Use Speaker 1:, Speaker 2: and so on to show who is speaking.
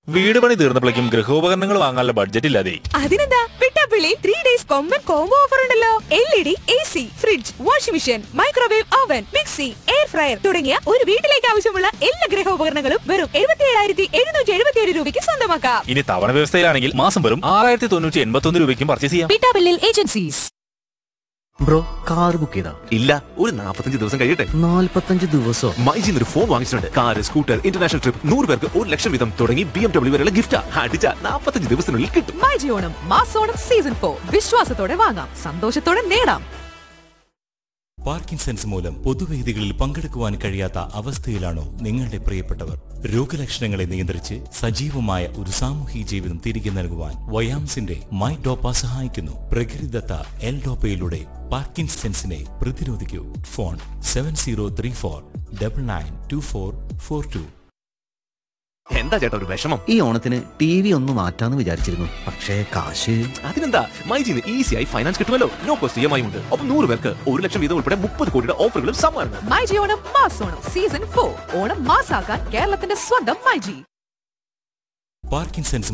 Speaker 1: വീട് പണി തീർന്നപ്പോഴേക്കും ഗൃഹോപകരണങ്ങൾ വാങ്ങാനുള്ള ബഡ്ജറ്റ് ഇല്ലാതെ
Speaker 2: അതിനെന്താ പിട്ടാപ്പിള്ളി ത്രീ ഡേയ്സ് കൊമ്പൻ കോംബോ ഓഫർ ഉണ്ടല്ലോ L E D A C fridge washing machine microwave oven mixie air fryer തുടങ്ങിയ ഒരു വീട്ടിലേക്ക് ആവശ്യമുള്ള എല്ലാ ഗൃഹോപകരണങ്ങളും വെറും എഴുപത്തി ഏഴായിരത്തി എഴുന്നൂറ്റി എഴുപത്തി ഏഴ് രൂപയ്ക്ക് സ്വന്തമാക്കാം
Speaker 1: ഇനി തവണ വ്യവസ്ഥയിലാണെങ്കിൽ മാസം വരും ആറായിരത്തി തൊണ്ണൂറ്റി എൺപത്തി ഒന്ന് രൂപയ്ക്കും പർച്ചേസ് ചെയ്യാം
Speaker 2: പിട്ടാപ്പിള്ളിൽ ഏജൻസീസ്
Speaker 3: ബ്രോ കാർ ബുക്ക് ചെയ്താ
Speaker 4: ഇല്ല ഒരു നാൽപ്പത്തഞ്ച് ദിവസം കഴിയട്ടെ
Speaker 3: നാല്പത്തഞ്ച് ദിവസോ
Speaker 4: മൈജിന്ന് ഒരു ഫോൺ വാങ്ങിച്ചിട്ടുണ്ട് കാർ സ്കൂട്ടർ ഇന്റർനാഷണൽ ട്രിപ്പ് നൂറ് പേർക്ക് ഒരു ലക്ഷം വീതം തുടങ്ങി ബി എം ഡബ്ല്യൂ വരെയുള്ള ഗിഫ്റ്റ് അടിച്ച നാൽപ്പത്തഞ്ച് ദിവസത്തിനുള്ളിൽ കിട്ടും
Speaker 5: മൈജി ഓണം മാസോണം സീസൺ ഫോർ വിശ്വാസത്തോടെ വാങ്ങാം സന്തോഷത്തോടെ നേടാം
Speaker 6: പാർക്കിൻസൺസ് മൂലം പൊതുവേദികളിൽ പങ്കെടുക്കുവാൻ കഴിയാത്ത അവസ്ഥയിലാണോ നിങ്ങളുടെ പ്രിയപ്പെട്ടവർ രോഗലക്ഷണങ്ങളെ നിയന്ത്രിച്ച് സജീവമായ ഒരു സാമൂഹിക ജീവിതം തിരികെ നൽകുവാൻ വയാംസിന്റെ മൈ ഡോപ്പ സഹായിക്കുന്നു പ്രകൃതിദത്ത എൽ ഡോപ്പയിലൂടെ പാർക്കിൻസൺസിനെ പ്രതിരോധിക്കൂ phone seven zero three four double nine two four four two
Speaker 4: എന്താ ചേട്ടാ ഒരു വിഷമം
Speaker 3: ഈ ഓണത്തിന് ടി വി ഒന്ന് മാറ്റാന്ന് വിചാരിച്ചിരുന്നു പക്ഷേ കാശ്
Speaker 4: അതിനെന്താ മൈജിന്ന് ഈസിയായി ഫൈനാൻസ് കിട്ടുമല്ലോ no cost E M I ഉണ്ട് ഒപ്പം നൂറ് പേർക്ക് ഒരു ലക്ഷം വീതം ഉൾപ്പെടെ മുപ്പത് കോടിയുടെ ഓഫറുകളും സമ്മാനങ്ങൾ
Speaker 5: മൈജി ഓണം മാസോണം സീസൺ ഫോർ ഓണം മാസാക്കാൻ കേരളത്തിന്റെ സ്വന്തം മൈജി
Speaker 6: പാർക്കിൻസൺസ്